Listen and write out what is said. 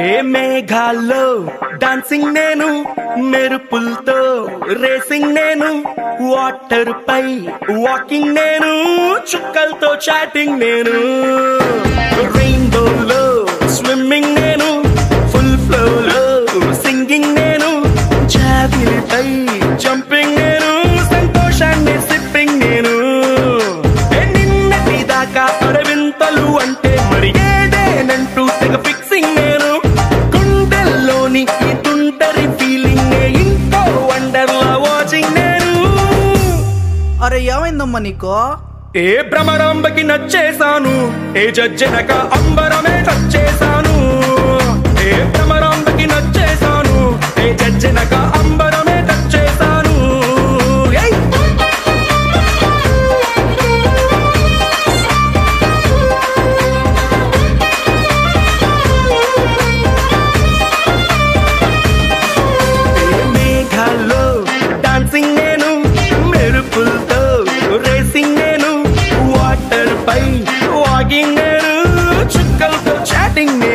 ఏ మేఘాల్లో dancing నేను మెరుపులతో racing నేను వాటర్ పై వాకింగ్ నేను చుక్కలతో చాటింగ్ నేను రెయిన్బోలో స్విమ్మింగ్ నేను ఫుల్ ఫ్లోలో సింగింగ్ నేను జాబిలిపై జంపింగ్ నేను సంతోషాన్ని సిప్పింగ్ నేను ఏ నిన్నటి దాకా అరవింతలు అంటే మరి ఏదేనంటూ తెగ ఫిక్సింగ్ నేను గుండెల్లోని ఈ తుంటరి ఫీలింగ్ ఇంకో వండర్లా వాచింగ్ నేను అరే ఏమైందమ్మా నీకు ఏ భ్రమరాంబకి నచ్చేశాను ఏ జజ్జనక అంబరమే నచ్చేశాను ఏ భ్రమరాంబకి నచ్చేశాను ఏ జజ్జనక అంబరమే నచ్చేశాను ఏయ్! ఏ మేఘాల్లో డాన్సింగ్ నేను మెరుపులతో రేసింగ్ నేను వాటర్ పై వాకింగ్ నేను చుక్కలతో చాటింగ్ నేను